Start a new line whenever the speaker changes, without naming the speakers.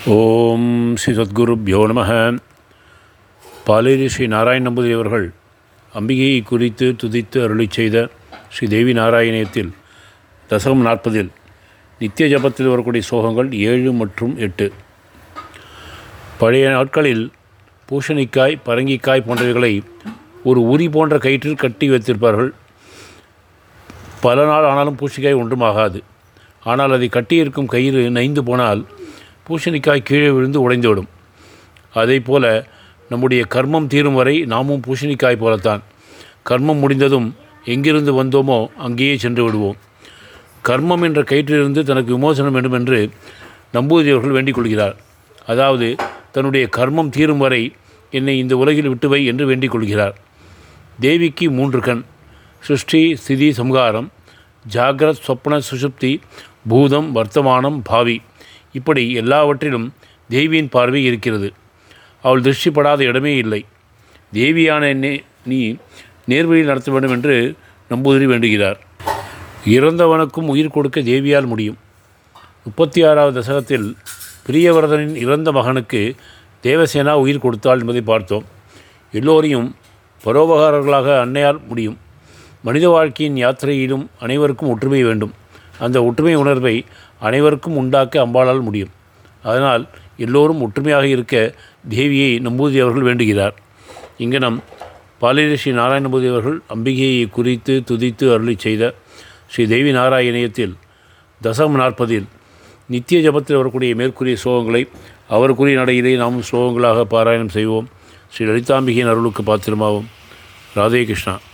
ஓம் ஸ்ரீ சத்குருப்யோ நம பாலேரி ஸ்ரீ நாராயண நம்பூதிரி அவர்கள் அம்பிகையை குறித்து துதித்து அருளி செய்த ஸ்ரீ தேவி நாராயணியத்தில் தசகம் நாற்பதில் நித்திய ஜபத்தில் வரக்கூடிய சோகங்கள் ஏழு மற்றும் எட்டு பழைய நாட்களில் பூசணிக்காய் பரங்கிக்காய் போன்றவைகளை ஒரு உரி போன்ற கயிற்றில் கட்டி வைத்திருப்பார்கள் பல நாள் ஆனாலும் பூசணிக்காய் ஒன்றும் ஆகாது ஆனால் அதை கட்டியிருக்கும் கயிறு நைந்து போனால் பூசணிக்காய் கீழே விழுந்து உடைந்துவிடும் அதே போல நம்முடைய கர்மம் தீரும் வரை நாமும் பூசணிக்காய் போலத்தான் கர்மம் முடிந்ததும் எங்கிருந்து வந்தோமோ அங்கேயே சென்று விடுவோம் கர்மம் என்ற கயிற்றிலிருந்து தனக்கு விமோசனம் வேண்டும் என்று நம்பூதிரியவர்கள் வேண்டிக் கொள்கிறார் அதாவது தன்னுடைய கர்மம் தீரும் வரை என்னை இந்த உலகில் விட்டு வை என்று வேண்டிக் கொள்கிறார் தேவிக்கு மூன்று கண் சிருஷ்டி ஸ்திதி சம்ஹாரம் ஜாகிரத் சொப்ன சுஷுப்தி பூதம் வர்த்தமானம் பாவி இப்படி எல்லாவற்றிலும் தேவியின் பார்வை இருக்கிறது அவள் திருஷ்டிப்படாத இடமே இல்லை தேவியான என்னை நீ நேர்வழி நடத்த வேண்டும் என்று நம்பூதிரி வேண்டுகிறார் இறந்தவனுக்கும் உயிர் கொடுக்க தேவியால் முடியும் முப்பத்தி ஆறாவது தசகத்தில் பிரியவரதனின் இறந்த மகனுக்கு தேவசேனா உயிர் கொடுத்தாள் என்பதை பார்த்தோம் எல்லோரையும் பரோபகாரர்களாக அன்னையால் முடியும் மனித வாழ்க்கையின் யாத்திரையிலும் அனைவருக்கும் ஒற்றுமை வேண்டும் அந்த ஒற்றுமை உணர்வை அனைவருக்கும் உண்டாக்க அம்பாளால் முடியும் அதனால் எல்லோரும் ஒற்றுமையாக இருக்க தேவியை நம்பூதி அவர்கள் வேண்டுகிறார் இங்கே நம் பாலிரி ஸ்ரீ நாராயண நம்பூதி அவர்கள் அம்பிகையை குறித்து துதித்து அருளி செய்த ஸ்ரீ தேவி நாராயணியத்தில் தசம் நாற்பதில் நித்திய ஜபத்தில் வரக்கூடிய மேற்கூறிய ஸ்லோகங்களை அவருக்குரிய நடையிலே நாமும் ஸ்லோகங்களாக பாராயணம் செய்வோம் ஸ்ரீ லலிதாம்பிகையின் அருளுக்கு பாத்திரமாவோம் ராதே கிருஷ்ணா